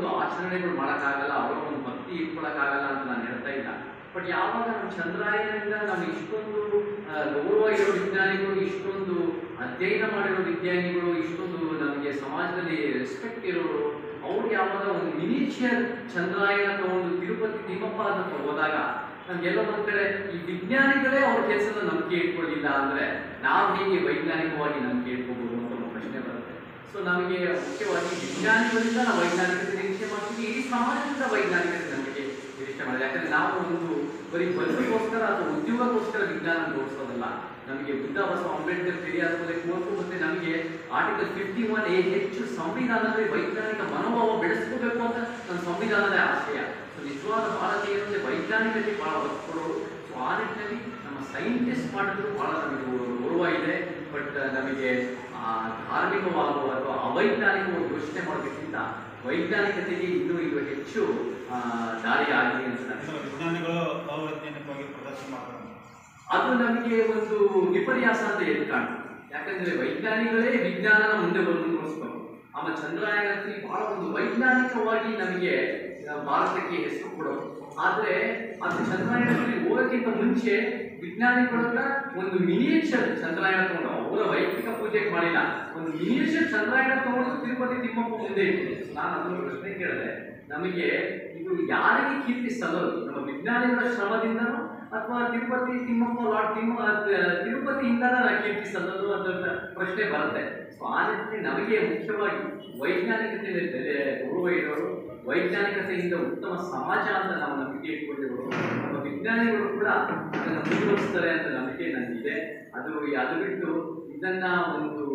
ಒಂದು ಆಚರಣೆಗಳು ಮಾಡೋಕ್ಕಾಗಲ್ಲ ಅವರ ಒಂದು ಭಕ್ತಿ ಇಟ್ಕೊಳಕ್ಕಾಗಲ್ಲ ಅಂತ ನಾನು ಹೇಳ್ತಾ ಇಲ್ಲ ಬಟ್ ಯಾವಾಗ ನಮ್ಮ ಚಂದ್ರಾಯನಿಂದ ನಾವು ಇಷ್ಟೊಂದು ಆ, ಗೌರವ ಇರೋ ವಿಜ್ಞಾನಿಗಳು ಇಷ್ಟೊಂದು ಅಧ್ಯಯನ ಮಾಡಿರೋ ವಿಜ್ಞಾನಿಗಳು ಇಷ್ಟೊಂದು ನಮಗೆ ಸಮಾಜದಲ್ಲಿ ರೆಸ್ಪೆಕ್ಟ್ ಇರೋರು ಅವ್ರು ಯಾವಾಗ ಒಂದು ಮಿನಿಷಿಯರ್ ಚಂದ್ರಾಯನ ತಗೊಂಡು ತಿರುಪತಿ ತಿಮ್ಮಪ್ಪ ಹತ್ರ ಹೋದಾಗ ನಮ್ಗೆಲ್ಲೋ ಒಂದ್ ಕಡೆ ಈ ವಿಜ್ಞಾನಿಗಳೇ ಅವ್ರ ಕೆಲಸದ ನಂಬಿಕೆ ಇಟ್ಕೊಳ್ಳಿಲ್ಲ ಅಂದ್ರೆ ನಾವು ಹೇಗೆ ವೈಜ್ಞಾನಿಕವಾಗಿ ನಂಬಿಕೆ ಇಟ್ಕೋಬಹುದು ಅಂತ ಒಂದು ಪ್ರಶ್ನೆ ಬರುತ್ತೆ ಸೊ ನಮಗೆ ಮುಖ್ಯವಾಗಿ ವಿಜ್ಞಾನಿಗಳಿಂದ ನಾವು ವೈಜ್ಞಾನಿಕತೆ ನಿರೀಕ್ಷೆ ಮಾಡ್ತೀವಿ ಇಡೀ ಸಮಾಜದಿಂದ ವೈಜ್ಞಾನಿಕತೆ ನಮಗೆ ನಿರೀಕ್ಷೆ ಮಾಡಿದೆ ಯಾಕಂದ್ರೆ ನಾವು ಒಂದು ಬರೀ ಬದುಕಿಗೋಸ್ಕರ ಅಥವಾ ಉದ್ಯೋಗಕ್ಕೋಸ್ಕರ ವಿಜ್ಞಾನ ತೋರಿಸೋದಲ್ಲ ನಮಗೆ ಬುದ್ಧ ಬಸವ ಅಂಬೇಡ್ಕರ್ ಪೆರಿಯಾರ್ ಮೇಲೆ ಕುವೆಂಪು ಮತ್ತೆ ನಮಗೆ ಆರ್ಟಿಕಲ್ ಫಿಫ್ಟಿ ಒನ್ ಎ ಹೆಚ್ಚು ಸಂವಿಧಾನದಲ್ಲಿ ವೈಜ್ಞಾನಿಕ ಮನೋಭಾವ ಬೆಳೆಸ್ಕೋಬೇಕು ಅಂತ ನನ್ನ ಸಂವಿಧಾನದ ಆಶಯ ಸೊ ನಿಜವಾದ ಭಾರತೀಯ ಏನಂದ್ರೆ ವೈಜ್ಞಾನಿಕತೆ ಬಹಳ ಒತ್ತು ಕೊಡೋರು ಸೊ ಆ ನಿಟ್ಟಿನಲ್ಲಿ ನಮ್ಮ ಸೈಂಟಿಸ್ಟ್ ಮಾಡಿದ್ರು ಬಹಳ ನಮಗೆ ಗೌರವ ಇದೆ ಬಟ್ ನಮಗೆ ಆ, ಧಾರ್ಮಿಕವಾಗುವ ಅಥವಾ ಅವೈಜ್ಞಾನಿಕವಾಗಿ ಯೋಚನೆ ಮಾಡೋದಕ್ಕಿಂತ ವೈಜ್ಞಾನಿಕತೆಗೆ ಇನ್ನೂ ಇದು ಹೆಚ್ಚು ಆ, ದಾರಿ ಆಗಿದೆ ಅಂತ ನನಗೆ ಸರ್, ವಿಜ್ಞಾನಿಗಳು ಅವೈಜ್ಞಾನಿಕವಾಗಿ ಪ್ರದರ್ಶನ ಮಾಡ್ತಾರೆ ಅದು ನಮಗೆ ಒಂದು ವಿಪರ್ಯಾಸ ಅಂತ ಎದ್ದು ಕಾಣ್ತದೆ ಯಾಕಂದ್ರೆ ವೈಜ್ಞಾನಿಗಳೇ ವಿಜ್ಞಾನನ ಮುಂದೆ ಮುಂದುವರಿಸ್ಕೊಂಡು ಆಮೇಲೆ ಚಂದ್ರಯಾನ ತ್ರೀ ಬಹಳ ಒಂದು ವೈಜ್ಞಾನಿಕವಾಗಿ ನಮಗೆ ಆ, ಭಾರತಕ್ಕೆ ಹೆಸರು ಕೊಡೋದು ಆದ್ರೆ ಅದು ಚಂದ್ರಯಾನ ತ್ರೀ ಹೋಗೋಕ್ಕಿಂತ ಮುಂಚೆ ವಿಜ್ಞಾನಿಗಳನ್ನ ಒಂದು ಮಿನಿಯೇಚರ್ ಚಂದ್ರಯಾನ ತಗೊಂಡು ಅವರ ವೈಯಕ್ತಿಕ ಪೂಜೆಗೆ ಮಾಡಿಲ್ಲ ಒಂದು ಮಿನಿಯೇಚರ್ ಚಂದ್ರಯಾನ ತಗೊಂಡು ತಿರುಪತಿ ತಿಮ್ಮಪ್ಪ ಮುಂದೆ ಇಟ್ಟು ನಾನು ಅದನ್ನು ಪ್ರಶ್ನೆ ಕೇಳಿದೆ ನಮಗೆ ಇದು ಯಾರಿಗೆ ಕೀರ್ತಿ ಸಲ್ಲೋದು ನಮ್ಮ ವಿಜ್ಞಾನಿಗಳ ಶ್ರಮದಿಂದನೋ ಅಥವಾ ತಿರುಪತಿ ತಿಮ್ಮಪ್ಪ ಲಾರ್ಡ್ ತಿಮ್ಮ ತ- ತಿರುಪತಿಯಿಂದನ ನಾವು ಕೀರ್ತಿ ಸಲ್ಲೋದು ಅಂತ ಪ್ರಶ್ನೆ ಬರುತ್ತೆ ಸೊ ಆ ನಿಟ್ಟಿನಲ್ಲಿ ನಮಗೆ ಮುಖ್ಯವಾಗಿ ವೈಜ್ಞಾನಿಕತೆ ಮೇಲೆ ಬೆಲೆ ಗೌರವ ಇರೋರು ವೈಜ್ಞಾನಿಕತೆಯಿಂದ ಉತ್ತಮ ಸಮಾಜ ಅಂತ ನಾವು ನಂಬಿಕೆ ಇಟ್ಕೊಂಡಿರೋರು ನಮ್ಮ ವಿಜ್ಞಾನಿಗಳು ಕೂಡ ಅದನ್ನು ಮುಂದುವರಿಸ್ತಾರೆ ಅಂತ ನಂಬಿಕೆ ನನಗಿದೆ ಅದು ಅದು ಬಿಟ್ಟು ಇದನ್ನ ಒಂದು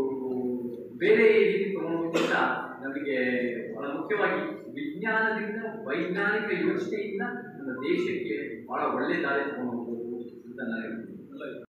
ಬೇರೆ ರೀತಿ ತಗೊಳ್ಳೋದ್ರಿಂದ ನಮಗೆ ಬಹಳ ಮುಖ್ಯವಾಗಿ ವಿಜ್ಞಾನದಿಂದ ವೈಜ್ಞಾನಿಕ ಯೋಚನೆಯಿಂದ ನಮ್ಮ ದೇಶಕ್ಕೆ ಬಹಳ ಒಳ್ಳೆ ದಾರಿ ತಗೊಂಡು ಹೋಗ್ಬೋದು ಅಂತ ನಾನು ಹೇಳ್ತೀನಿ